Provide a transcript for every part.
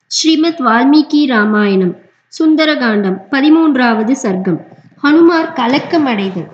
ஸ்ரீமத் வால்மீகி ராமாயணம் சுந்தரகாண்டம் பதிமூன்றாவது சர்க்கம் ஹனுமார் கலக்கமடைதல்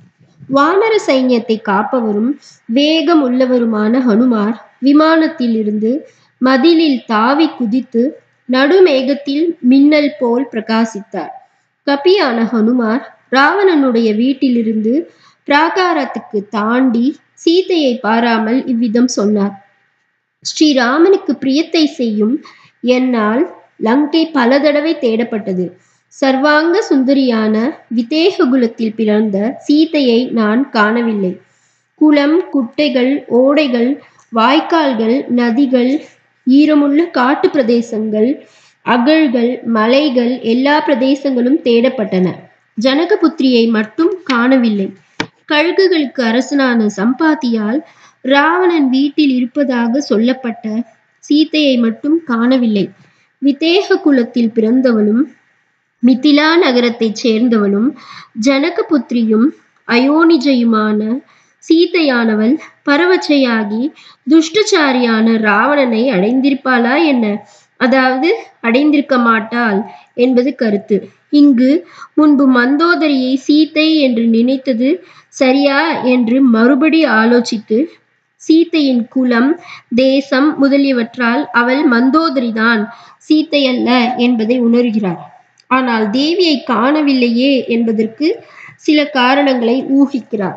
வானர சைன்யத்தை காப்பவரும் வேகம் உள்ளவருமான ஹனுமார் விமானத்திலிருந்து மதிலில் தாவி குதித்து நடுமேகத்தில் மின்னல் போல் பிரகாசித்தார் கபியான ஹனுமார் ராவணனுடைய வீட்டிலிருந்து பிராகாரத்துக்கு தாண்டி சீதையை பாராமல் இவ்விதம் சொன்னார் ஸ்ரீராமனுக்கு பிரியத்தை செய்யும் என்னால் லங்கை பல தடவை தேடப்பட்டது சர்வாங்க சுந்தரியான விதேக குலத்தில் பிறந்த சீதையை நான் காணவில்லை குளம் குட்டைகள் ஓடைகள் வாய்க்கால்கள் நதிகள் ஈரமுள்ள காட்டு பிரதேசங்கள் அகழ்கள் மலைகள் எல்லா பிரதேசங்களும் தேடப்பட்டன ஜனகபுத்திரியை மட்டும் காணவில்லை கழுகுகளுக்கு அரசனான சம்பாத்தியால் ராவணன் வீட்டில் இருப்பதாக சொல்லப்பட்ட சீதையை மட்டும் காணவில்லை விதேக குலத்தில் பிறந்தவளும் மிதிலா நகரத்தைச் சேர்ந்தவளும் ஜனகபுத்திரியும் அயோனிஜயுமான சீதையானவள் பரவச்சையாகி துஷ்டச்சாரியான ராவணனை அடைந்திருப்பாளா என்ன அதாவது அடைந்திருக்க மாட்டாள் என்பது கருத்து இங்கு முன்பு மந்தோதரியை சீத்தை என்று நினைத்தது சரியா என்று மறுபடி ஆலோசித்து சீத்தையின் குலம் தேசம் முதலியவற்றால் அவள் மந்தோதரிதான் சீத்தை அல்ல என்பதை உணர்கிறார் ஆனால் தேவியை காணவில்லையே என்பதற்கு சில காரணங்களை ஊகிக்கிறார்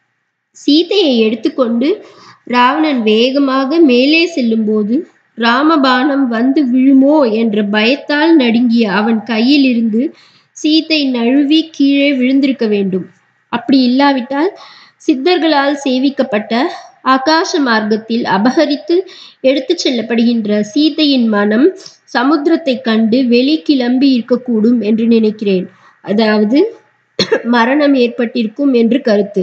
சீதையை எடுத்துக்கொண்டு ராவணன் வேகமாக மேலே செல்லும்போது ராமபானம் வந்து விழுமோ என்ற பயத்தால் நடுங்கிய அவன் கையிலிருந்து சீத்தை நழுவி கீழே விழுந்திருக்க வேண்டும் அப்படி இல்லாவிட்டால் சித்தர்களால் சேவிக்கப்பட்ட ஆகாச மார்க்கத்தில் அபகரித்து எடுத்துச் செல்லப்படுகின்ற சீதையின் மனம் சமுத்திரத்தை கண்டு வெளி கிளம்பி இருக்கக்கூடும் என்று நினைக்கிறேன் அதாவது மரணம் ஏற்பட்டிருக்கும் என்று கருத்து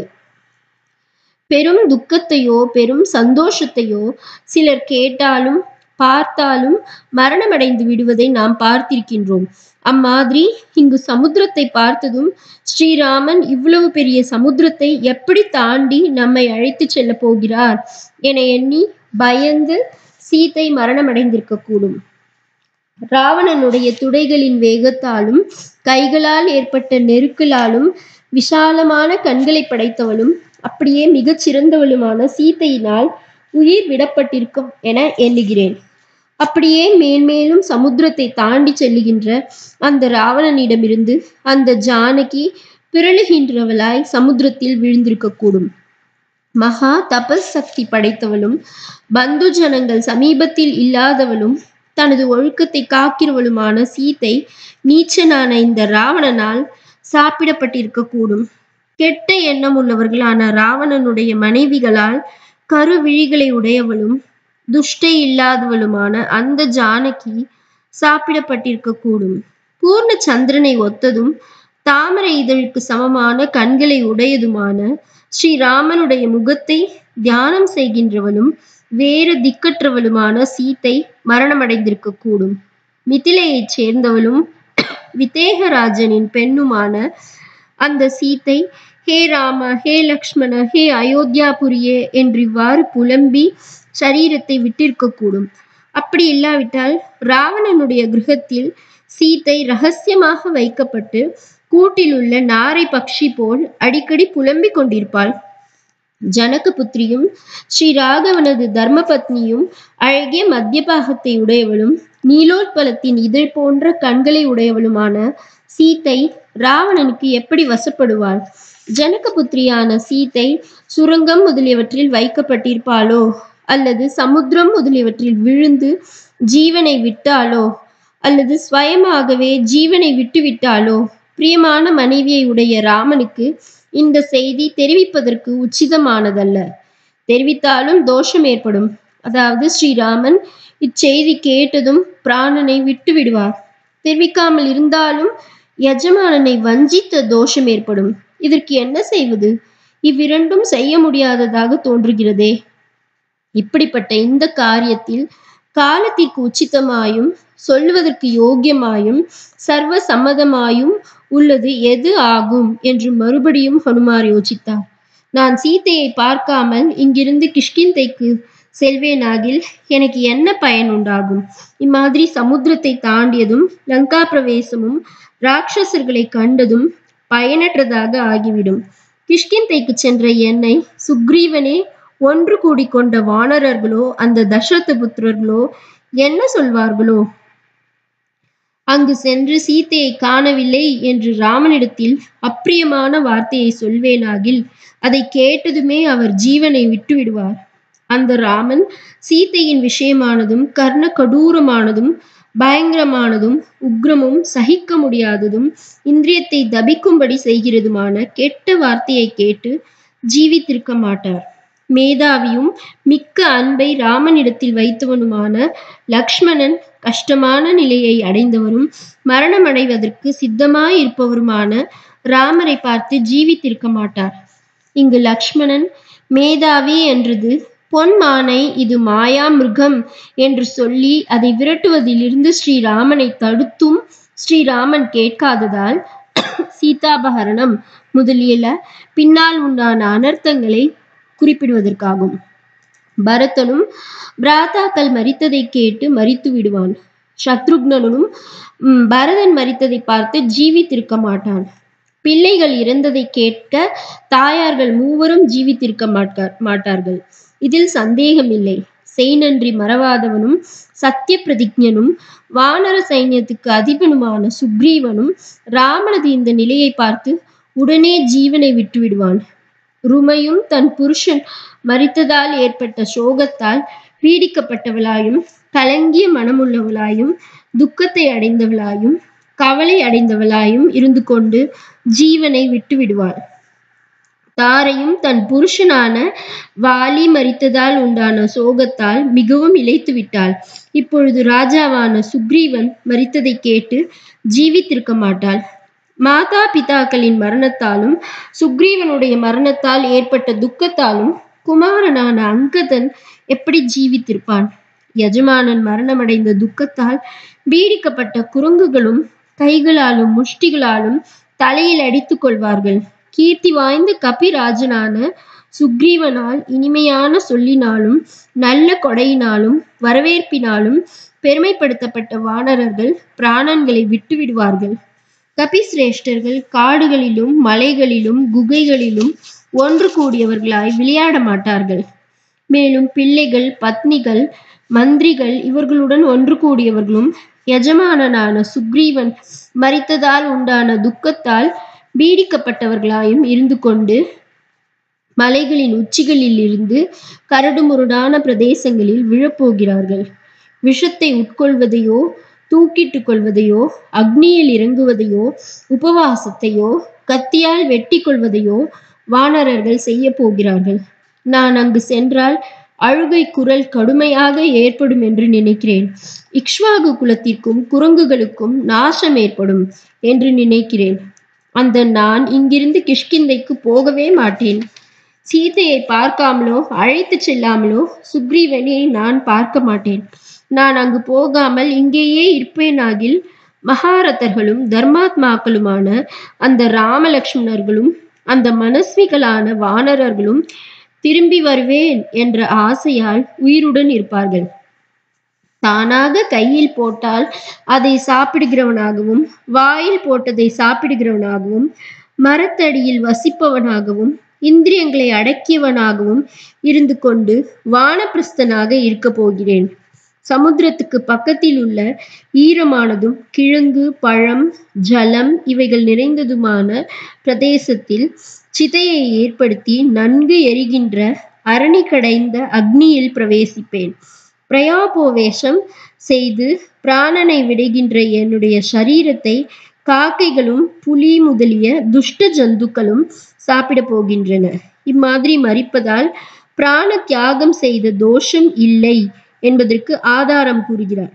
பெரும் துக்கத்தையோ பெரும் சந்தோஷத்தையோ சிலர் கேட்டாலும் பார்த்தாலும் மரணமடைந்து விடுவதை நாம் பார்த்திருக்கின்றோம் அம்மாதிரி இங்கு சமுத்திரத்தை பார்த்ததும் ஸ்ரீராமன் இவ்வளவு பெரிய சமுத்திரத்தை எப்படி தாண்டி நம்மை அழைத்து செல்ல போகிறார் என எண்ணி பயந்து சீத்தை மரணமடைந்திருக்க கூடும் ராவணனுடைய துடைகளின் வேகத்தாலும் கைகளால் ஏற்பட்ட நெருக்கலாலும் விஷாலமான கண்களை படைத்தவளும் அப்படியே மிகச் சிறந்தவளுமான சீத்தையினால் உயிர் விடப்பட்டிருக்கும் என எண்ணுகிறேன் அப்படியே மேன்மேலும் சமுத்திரத்தை தாண்டி செல்லுகின்ற அந்த ராவணனிடமிருந்து அந்த ஜானகி பிறழுகின்றவளாய் சமுத்திரத்தில் விழுந்திருக்கக்கூடும் மகா தபஸ் சக்தி படைத்தவளும் பந்து ஜனங்கள் சமீபத்தில் இல்லாதவளும் தனது ஒழுக்கத்தை காக்கிறவளுமான சீத்தை நீச்சனான இந்த ராவணனால் சாப்பிடப்பட்டிருக்கக்கூடும் கெட்ட எண்ணம் உள்ளவர்களான ராவணனுடைய மனைவிகளால் கருவிழிகளை உடையவளும் துஷ்டை இல்லாதவளுமான அந்த ஜானகி சாப்பிடப்பட்டிருக்க கூடும் பூர்ண சந்திரனை ஒத்ததும் தாமரை இதழுக்கு சமமான கண்களை உடையதுமான ஸ்ரீராமனுடைய முகத்தை தியானம் செய்கின்றவளும் வேறு திக்கற்றவளுமான சீத்தை மரணமடைந்திருக்க கூடும் மிதிலையைச் சேர்ந்தவளும் விதேகராஜனின் பெண்ணுமான அந்த சீத்தை ஹே ராம ஹே லக்ஷ்மண ஹே அயோத்தியாபுரியே என்றிவ்வாறு புலம்பி சரீரத்தை விட்டிருக்கக்கூடும் அப்படி இல்லாவிட்டால் ராவணனுடைய கிரகத்தில் சீத்தை ரகசியமாக வைக்கப்பட்டு கூட்டில் உள்ள நாரை பக்ஷி போல் அடிக்கடி புலம்பிக் கொண்டிருப்பாள் ஜனக புத்திரியும் ஸ்ரீ ராகவனது தர்ம பத்னியும் அழகிய மத்தியபாகத்தை உடையவளும் நீலோத்பலத்தின் இதழ் போன்ற கண்களை உடையவளுமான சீத்தை ராவணனுக்கு எப்படி வசப்படுவாள் ஜனகபுத்திரியான சீத்தை சுரங்கம் முதலியவற்றில் வைக்கப்பட்டிருப்பாளோ அல்லது சமுத்திரம் முதலியவற்றில் விழுந்து ஜீவனை விட்டாலோ அல்லது ஸ்வயமாகவே ஜீவனை விட்டுவிட்டாலோ பிரியமான மனைவியை உடைய ராமனுக்கு இந்த செய்தி தெரிவிப்பதற்கு உச்சிதமானதல்ல தெரிவித்தாலும் தோஷம் ஏற்படும் அதாவது ஸ்ரீராமன் இச்செய்தி கேட்டதும் பிராணனை விட்டு விடுவார் தெரிவிக்காமல் இருந்தாலும் எஜமானனை வஞ்சித்த தோஷம் ஏற்படும் இதற்கு என்ன செய்வது இவ்விரண்டும் செய்ய முடியாததாக தோன்றுகிறதே இப்படிப்பட்ட இந்த காரியத்தில் காலத்திற்கு உச்சிதமாயும் சொல்லுவதற்கு யோக்கியமாயும் சர்வ சம்மதமாயும் உள்ளது எது ஆகும் என்று மறுபடியும் ஹனுமார் யோசித்தார் நான் சீத்தையை பார்க்காமல் இங்கிருந்து கிஷ்கிந்தைக்கு செல்வேனாகில் எனக்கு என்ன பயன் உண்டாகும் இம்மாதிரி சமுத்திரத்தை தாண்டியதும் லங்கா பிரவேசமும் ராட்சசர்களை கண்டதும் பயனற்றதாக ஆகிவிடும் கிஷ்கிந்தைக்கு சென்ற என்னை சுக்ரீவனே ஒன்று கூடிக்கொண்ட வானரர்களோ அந்த தசரத புத்திரர்களோ என்ன சொல்வார்களோ அங்கு சென்று சீத்தையை காணவில்லை என்று ராமனிடத்தில் அப்பிரியமான வார்த்தையை சொல்வேனாகில் அதை கேட்டதுமே அவர் ஜீவனை விட்டு விடுவார் அந்த ராமன் சீத்தையின் விஷயமானதும் கர்ண கடூரமானதும் பயங்கரமானதும் உக்ரமும் சகிக்க முடியாததும் இந்திரியத்தை தபிக்கும்படி செய்கிறதுமான கெட்ட வார்த்தையை கேட்டு ஜீவித்திருக்க மாட்டார் மேதாவியும் மிக்க அன்பை ராமனிடத்தில் வைத்தவனுமான லக்ஷ்மணன் கஷ்டமான நிலையை அடைந்தவரும் மரணமடைவதற்கு சித்தமாயிருப்பவருமான ராமரை பார்த்து ஜீவித்திருக்க மாட்டார் இங்கு லக்ஷ்மணன் மேதாவி என்றது பொன்மானை இது மாயா மிருகம் என்று சொல்லி அதை விரட்டுவதிலிருந்து ஸ்ரீராமனை தடுத்தும் ஸ்ரீராமன் கேட்காததால் சீதாபகரணம் முதலிய பின்னால் உண்டான அனர்த்தங்களை குறிப்பிடுவதற்காகும் பரதனும் பிராத்தாக்கள் மறித்ததை கேட்டு மறித்து விடுவான் சத்ருக்னனும் பரதன் மறித்ததை பார்த்து ஜீவித்திருக்க மாட்டான் பிள்ளைகள் இறந்ததை கேட்க தாயார்கள் மூவரும் ஜீவித்திருக்க மாட்டார் மாட்டார்கள் இதில் சந்தேகமில்லை செய் நன்றி மறவாதவனும் சத்திய பிரதிஜனும் வானர சைன்யத்துக்கு அதிபனுமான சுக்ரீவனும் ராமனது இந்த நிலையை பார்த்து உடனே ஜீவனை விட்டு விடுவான் ருமையும் தன் புருஷன் மறித்ததால் ஏற்பட்ட சோகத்தால் பீடிக்கப்பட்டவளாயும் கலங்கிய மனமுள்ளவளாயும் துக்கத்தை அடைந்தவளாயும் கவலை அடைந்தவளாயும் இருந்து கொண்டு ஜீவனை விட்டு விடுவாள் தாரையும் தன் புருஷனான வாலி மறித்ததால் உண்டான சோகத்தால் மிகவும் இழைத்து விட்டாள் இப்பொழுது ராஜாவான சுக்ரீவன் மறித்ததை கேட்டு ஜீவித்திருக்க மாட்டாள் மாதா பிதாக்களின் மரணத்தாலும் சுக்ரீவனுடைய மரணத்தால் ஏற்பட்ட துக்கத்தாலும் குமாரனான அங்கதன் எப்படி ஜீவித்திருப்பான் எஜமானன் மரணமடைந்த துக்கத்தால் பீடிக்கப்பட்ட குரங்குகளும் கைகளாலும் முஷ்டிகளாலும் தலையில் அடித்துக் கொள்வார்கள் கீர்த்தி வாய்ந்த கபிராஜனான சுக்ரீவனால் இனிமையான சொல்லினாலும் நல்ல கொடையினாலும் வரவேற்பினாலும் பெருமைப்படுத்தப்பட்ட வானரர்கள் பிராணன்களை விட்டு விடுவார்கள் கபிசிரேஷ்டர்கள் காடுகளிலும் மலைகளிலும் குகைகளிலும் ஒன்று கூடியவர்களாய் விளையாட மாட்டார்கள் மேலும் பிள்ளைகள் பத்னிகள் மந்திரிகள் இவர்களுடன் ஒன்று கூடியவர்களும் எஜமானனான சுக்ரீவன் மறித்ததால் உண்டான துக்கத்தால் பீடிக்கப்பட்டவர்களாயும் இருந்து கொண்டு மலைகளின் உச்சிகளில் இருந்து கரடுமுரடான பிரதேசங்களில் விழப்போகிறார்கள் விஷத்தை உட்கொள்வதையோ தூக்கிட்டுக் கொள்வதையோ அக்னியில் இறங்குவதையோ உபவாசத்தையோ கத்தியால் வெட்டி கொள்வதையோ வானரர்கள் செய்ய போகிறார்கள் நான் அங்கு சென்றால் அழுகை குரல் கடுமையாக ஏற்படும் என்று நினைக்கிறேன் இக்ஷ்வாகு குலத்திற்கும் குரங்குகளுக்கும் நாசம் ஏற்படும் என்று நினைக்கிறேன் அந்த நான் இங்கிருந்து கிஷ்கிந்தைக்கு போகவே மாட்டேன் சீதையை பார்க்காமலோ அழைத்து செல்லாமலோ சுக்ரீவனை நான் பார்க்க மாட்டேன் நான் அங்கு போகாமல் இங்கேயே இருப்பேனாகில் மகாரதர்களும் தர்மாத்மாக்களுமான அந்த ராமலக்ஷ்மணர்களும் அந்த மனஸ்விகளான வானரர்களும் திரும்பி வருவேன் என்ற ஆசையால் உயிருடன் இருப்பார்கள் தானாக கையில் போட்டால் அதை சாப்பிடுகிறவனாகவும் வாயில் போட்டதை சாப்பிடுகிறவனாகவும் மரத்தடியில் வசிப்பவனாகவும் இந்திரியங்களை அடக்கியவனாகவும் இருந்து கொண்டு வானப்பிரஸ்தனாக இருக்க போகிறேன் சமுத்திரத்துக்கு பக்கத்தில் உள்ள ஈரமானதும் கிழங்கு பழம் ஜலம் இவைகள் நிறைந்ததுமான பிரதேசத்தில் சிதையை ஏற்படுத்தி நன்கு எரிகின்ற அரணி கடைந்த அக்னியில் பிரவேசிப்பேன் பிரயாபோவேஷம் செய்து பிராணனை விடுகின்ற என்னுடைய சரீரத்தை காக்கைகளும் புலி முதலிய துஷ்ட ஜந்துக்களும் சாப்பிட போகின்றன இம்மாதிரி மறிப்பதால் பிராண தியாகம் செய்த தோஷம் இல்லை என்பதற்கு ஆதாரம் கூறுகிறார்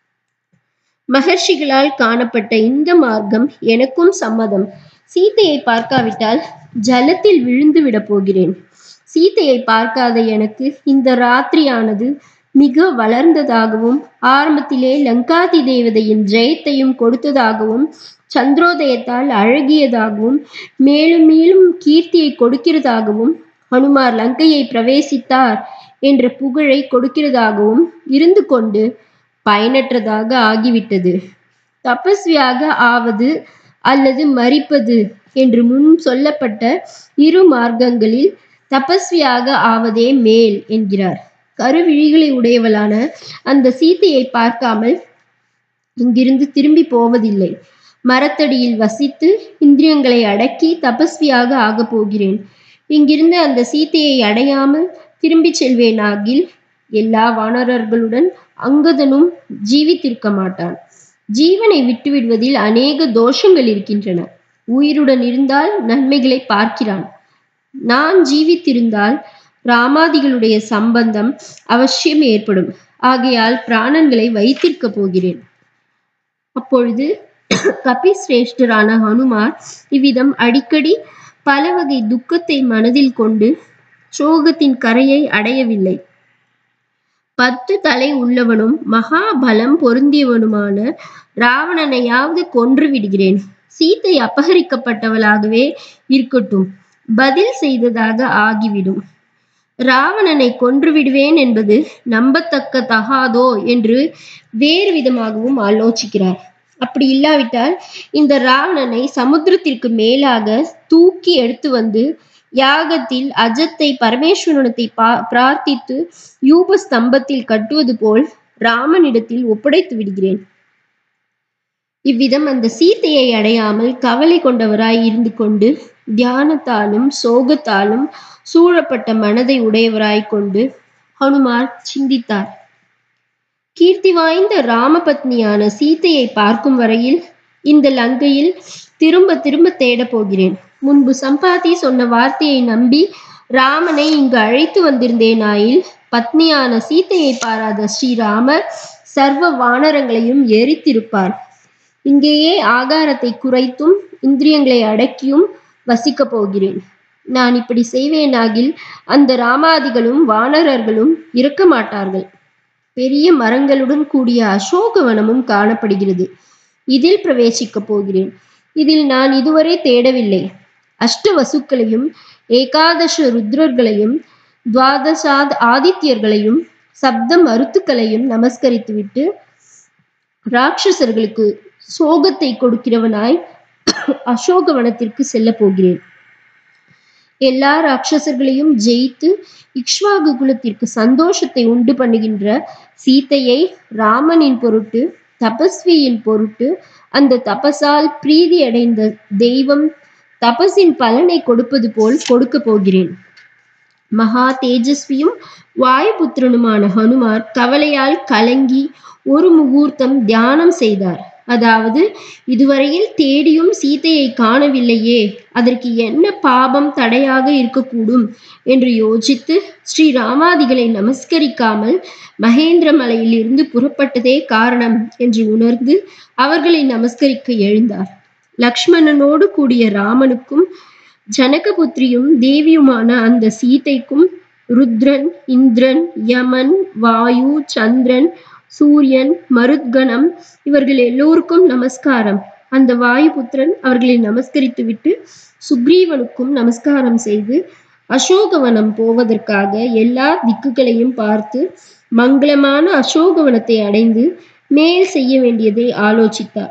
மகர்ஷிகளால் காணப்பட்ட இந்த மார்க்கம் எனக்கும் சம்மதம் சீத்தையை பார்க்காவிட்டால் ஜலத்தில் விழுந்து விட போகிறேன் சீத்தையை பார்க்காத எனக்கு இந்த ராத்திரியானது மிக வளர்ந்ததாகவும் ஆரம்பத்திலே லங்காதி தேவதையின் ஜெயத்தையும் கொடுத்ததாகவும் சந்திரோதயத்தால் அழகியதாகவும் மேலும் மேலும் கீர்த்தியை கொடுக்கிறதாகவும் ஹனுமார் லங்கையை பிரவேசித்தார் என்ற புகழை கொடுக்கிறதாகவும் இருந்து கொண்டு பயனற்றதாக ஆகிவிட்டது தபஸ்வியாக ஆவது அல்லது மரிப்பது என்று முன் சொல்லப்பட்ட இரு மார்க்கங்களில் தபஸ்வியாக ஆவதே மேல் என்கிறார் கருவிழிகளை உடையவளான அந்த சீத்தையை பார்க்காமல் இங்கிருந்து திரும்பி போவதில்லை மரத்தடியில் வசித்து இந்திரியங்களை அடக்கி தபஸ்வியாக ஆகப் போகிறேன் இங்கிருந்து அந்த சீத்தையை அடையாமல் திரும்பி செல்வேனாகில் எல்லா வானரர்களுடன் அங்கதனும் ஜீவித்திருக்க மாட்டான் ஜீவனை விட்டுவிடுவதில் அநேக தோஷங்கள் இருக்கின்றன உயிருடன் இருந்தால் நன்மைகளை பார்க்கிறான் நான் ஜீவித்திருந்தால் ராமாதிகளுடைய சம்பந்தம் அவசியம் ஏற்படும் ஆகையால் பிராணன்களை வைத்திருக்க போகிறேன் அப்பொழுது கபிசிரேஷ்டரான ஹனுமார் இவ்விதம் அடிக்கடி பல வகை துக்கத்தை மனதில் கொண்டு சோகத்தின் கரையை அடையவில்லை பத்து தலை உள்ளவனும் மகாபலம் பொருந்தியவனுமான ராவணனையாவது கொன்று விடுகிறேன் சீத்தை அபகரிக்கப்பட்டவளாகவே இருக்கட்டும் பதில் செய்ததாக ஆகிவிடும் ராவணனை கொன்று விடுவேன் என்பது நம்பத்தக்க தகாதோ என்று வேறு விதமாகவும் ஆலோசிக்கிறார் அப்படி இல்லாவிட்டால் இந்த ராவணனை சமுத்திரத்திற்கு மேலாக தூக்கி எடுத்து வந்து யாகத்தில் அஜத்தை பரமேஸ்வரனத்தை பா பிரார்த்தித்து யூப ஸ்தம்பத்தில் கட்டுவது போல் ராமனிடத்தில் ஒப்படைத்து விடுகிறேன் இவ்விதம் அந்த சீத்தையை அடையாமல் கவலை கொண்டவராய் இருந்து கொண்டு தியானத்தாலும் சோகத்தாலும் சூழப்பட்ட மனதை உடையவராய் கொண்டு ஹனுமார் சிந்தித்தார் கீர்த்தி வாய்ந்த ராமபத்னியான சீத்தையை பார்க்கும் வரையில் இந்த லங்கையில் திரும்ப திரும்ப தேடப் போகிறேன் முன்பு சம்பாதி சொன்ன வார்த்தையை நம்பி ராமனை இங்கு அழைத்து வந்திருந்தேனாயில் பத்னியான சீத்தையை பாராத ஸ்ரீராமர் சர்வ வானரங்களையும் எரித்திருப்பார் இங்கேயே ஆகாரத்தை குறைத்தும் இந்திரியங்களை அடக்கியும் வசிக்கப் போகிறேன் நான் இப்படி செய்வேனாகில் அந்த ராமாதிகளும் வானரர்களும் இருக்க மாட்டார்கள் பெரிய மரங்களுடன் கூடிய அசோகவனமும் காணப்படுகிறது இதில் பிரவேசிக்கப் போகிறேன் இதில் நான் இதுவரை தேடவில்லை அஷ்ட வசுக்களையும் ஏகாதச ருத்ரர்களையும் துவாதசாத் ஆதித்யர்களையும் சப்த மருத்துக்களையும் நமஸ்கரித்துவிட்டு ராட்சசர்களுக்கு சோகத்தை கொடுக்கிறவனாய் அசோகவனத்திற்கு செல்ல போகிறேன் எல்லா ராட்சசர்களையும் ஜெயித்து இக்ஷ்வாகு குலத்திற்கு சந்தோஷத்தை உண்டு பண்ணுகின்ற சீத்தையை ராமனின் பொருட்டு தபஸ்வியின் பொருட்டு அந்த தபசால் பிரீதி அடைந்த தெய்வம் தபசின் பலனை கொடுப்பது போல் கொடுக்க போகிறேன் மகா தேஜஸ்வியும் வாயுபுத்திரனுமான ஹனுமார் கவலையால் கலங்கி ஒரு முகூர்த்தம் தியானம் செய்தார் அதாவது இதுவரையில் தேடியும் சீதையை காணவில்லையே அதற்கு என்ன பாபம் தடையாக இருக்கக்கூடும் என்று யோசித்து ஸ்ரீ ராமாதிகளை நமஸ்கரிக்காமல் மகேந்திர மலையில் இருந்து புறப்பட்டதே காரணம் என்று உணர்ந்து அவர்களை நமஸ்கரிக்க எழுந்தார் லக்ஷ்மணனோடு கூடிய ராமனுக்கும் ஜனகபுத்திரியும் தேவியுமான அந்த சீதைக்கும் ருத்ரன் இந்திரன் யமன் வாயு சந்திரன் சூரியன் மருத்கணம் இவர்கள் எல்லோருக்கும் நமஸ்காரம் அந்த வாயுபுத்திரன் அவர்களை நமஸ்கரித்து விட்டு சுக்ரீவனுக்கும் நமஸ்காரம் செய்து அசோகவனம் போவதற்காக எல்லா திக்குகளையும் பார்த்து மங்களமான அசோகவனத்தை அடைந்து மேல் செய்ய வேண்டியதை ஆலோசித்தார்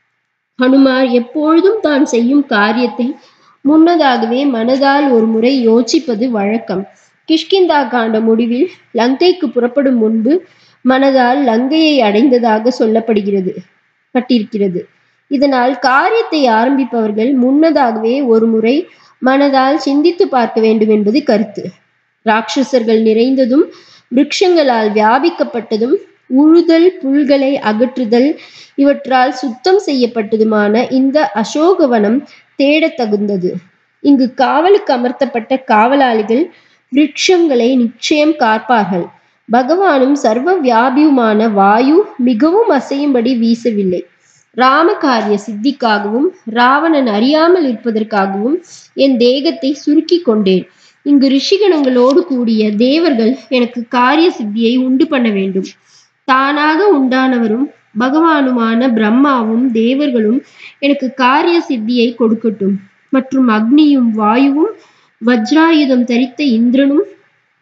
ஹனுமார் எப்பொழுதும் தான் செய்யும் காரியத்தை முன்னதாகவே மனதால் ஒரு முறை யோசிப்பது வழக்கம் கிஷ்கிந்தா காண்ட முடிவில் லங்கைக்கு புறப்படும் முன்பு மனதால் லங்கையை அடைந்ததாக சொல்லப்படுகிறது பட்டிருக்கிறது இதனால் காரியத்தை ஆரம்பிப்பவர்கள் முன்னதாகவே ஒரு முறை மனதால் சிந்தித்து பார்க்க வேண்டும் என்பது கருத்து ராட்சசர்கள் நிறைந்ததும் விருட்சங்களால் வியாபிக்கப்பட்டதும் உழுதல் புல்களை அகற்றுதல் இவற்றால் சுத்தம் செய்யப்பட்டதுமான இந்த அசோகவனம் தேடத் தகுந்தது இங்கு காவலுக்கு அமர்த்தப்பட்ட காவலாளிகள் விருட்சங்களை நிச்சயம் காப்பார்கள் பகவானும் சர்வ வியாபியுமான வாயு மிகவும் அசையும்படி வீசவில்லை ராமகாரிய சித்திக்காகவும் ராவணன் அறியாமல் இருப்பதற்காகவும் என் தேகத்தை சுருக்கி கொண்டேன் இங்கு ரிஷிகணங்களோடு கூடிய தேவர்கள் எனக்கு காரிய சித்தியை உண்டு பண்ண வேண்டும் தானாக உண்டானவரும் பகவானுமான பிரம்மாவும் தேவர்களும் எனக்கு காரிய சித்தியை கொடுக்கட்டும் மற்றும் அக்னியும் வாயுவும் வஜ்ராயுதம் தரித்த இந்திரனும்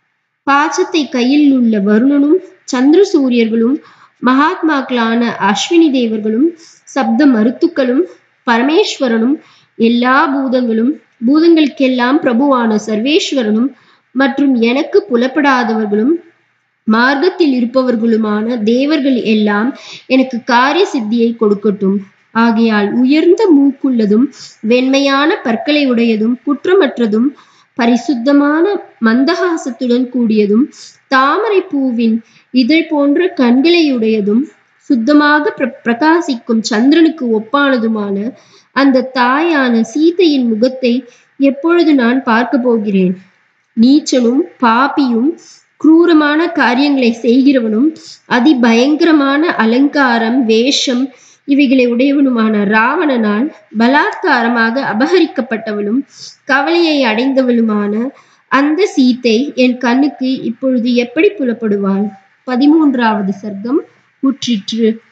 பாசத்தை கையில் உள்ள வருணனும் சந்திர சூரியர்களும் மகாத்மாக்களான அஸ்வினி தேவர்களும் சப்த மருத்துக்களும் பரமேஸ்வரனும் எல்லா பூதங்களும் பூதங்களுக்கெல்லாம் பிரபுவான சர்வேஸ்வரனும் மற்றும் எனக்கு புலப்படாதவர்களும் மார்க்கத்தில் இருப்பவர்களுமான தேவர்கள் எல்லாம் எனக்கு காரிய சித்தியை கொடுக்கட்டும் ஆகையால் உயர்ந்த மூக்குள்ளதும் வெண்மையான பற்களை உடையதும் குற்றமற்றதும் பரிசுத்தமான மந்தகாசத்துடன் கூடியதும் தாமரை பூவின் இதழ் போன்ற கண்களையுடையதும் சுத்தமாக பிர பிரகாசிக்கும் சந்திரனுக்கு ஒப்பானதுமான அந்த தாயான சீதையின் முகத்தை எப்பொழுது நான் பார்க்க போகிறேன் நீச்சனும் பாப்பியும் குரூரமான காரியங்களை செய்கிறவனும் அதிபயங்கரமான அலங்காரம் வேஷம் இவைகளை உடையவனுமான ராவணனால் பலாத்காரமாக அபகரிக்கப்பட்டவளும் கவலையை அடைந்தவளுமான அந்த சீத்தை என் கண்ணுக்கு இப்பொழுது எப்படி புலப்படுவாள் பதிமூன்றாவது சர்க்கம் முற்றிற்று